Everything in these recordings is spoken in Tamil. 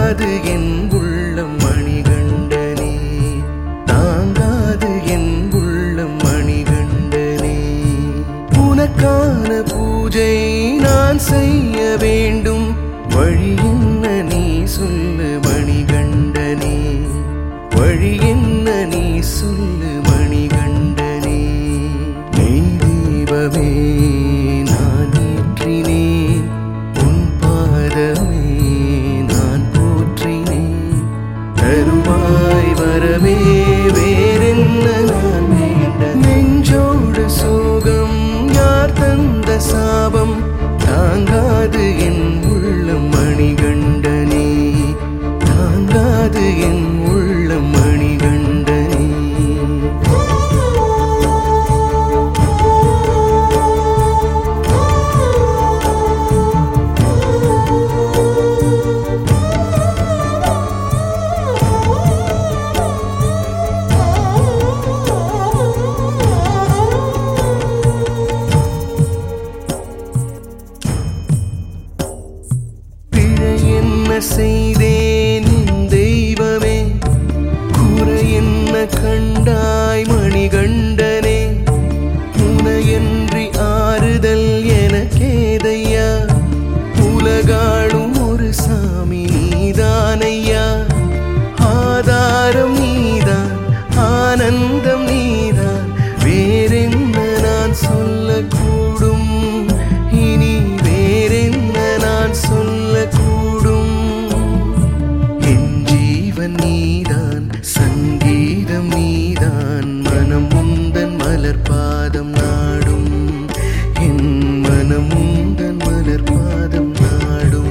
தாங்காது என் உள்ளம் மணிகண்டனே தாங்காது என் உள்ளம் மணிகண்டனே உனக்கான பூஜை நான் செய்ய வேண்டும் வழி என்ன நீ சொல்லு மணிகண்டனே வழி என்ன நீ சொல்லு மணிகண்டனே நெய் தீபமே நான் ஏற்றினேன் உன் பாதமே நான் போற்றினேன் தருவாய் வரவே வேறென்ன நான் வேண்ட நெஞ்சோடு சோகம் யார் தந்த சாபம் தாங்காது என் உள்ளம் மணிகண்டனே தாங்காது என் உள்ளம் மணிகண்டனே பிழை என்ன செய்தேன் என் தெய்வமே குறை என்ன கண்டாய் மணிகண்டனே உனையன்றி ஆறுதல் எனக்கேதையா உலகாளும் ஒரு சாமி நீதானையா ஆதாரம் நீதான் ஆனந்தம் நீதான் வேறென்ன நான் சொல்லக்கூடும் இனி வேறென்ன நான் சொல்லக்கூடும் என் ஜீவன் நீதான் சங்கீதம் நீதான் மனம் உந்தன் மலர் பாதம் நாடும் என் மனம் உந்தன் மலர் பாதம் நாடும்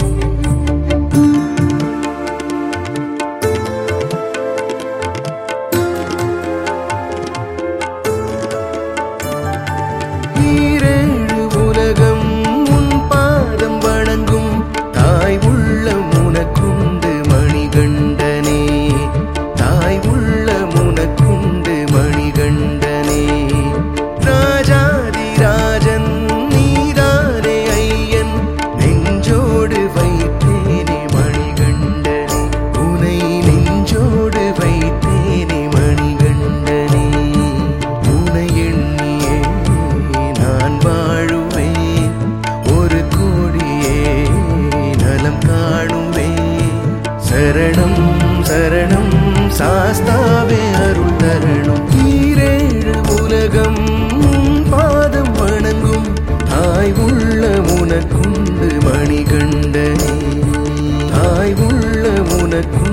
ஈரேழு உலகம் உன் பாதம் வணங்கும் தாய் உள்ளம் உனக்குண்டு மணிகண்டனே தாய் உள்ளம் உனக்குண்டு மணிகண்டனே ராஜாதி ராஜன் நீதானே ஐயன் நெஞ்சோடு வைத்தேனே மணிகண்டனே உனை நெஞ்சோடு வைத்தேனே மணிகண்டனே உனை எண்ணியே நான் வாழுவேன் ஒரு கோடியே நலம் காணுவேன் சரணம் சரணம் சாஸ்தாவே அருள் தரணும் ஈரேழு உலகம் உன் பாதம் வணங்கும் தாய் உள்ள உனக்குண்டு மணிகண்டனே தாய் உள்ள உனக்குண்டு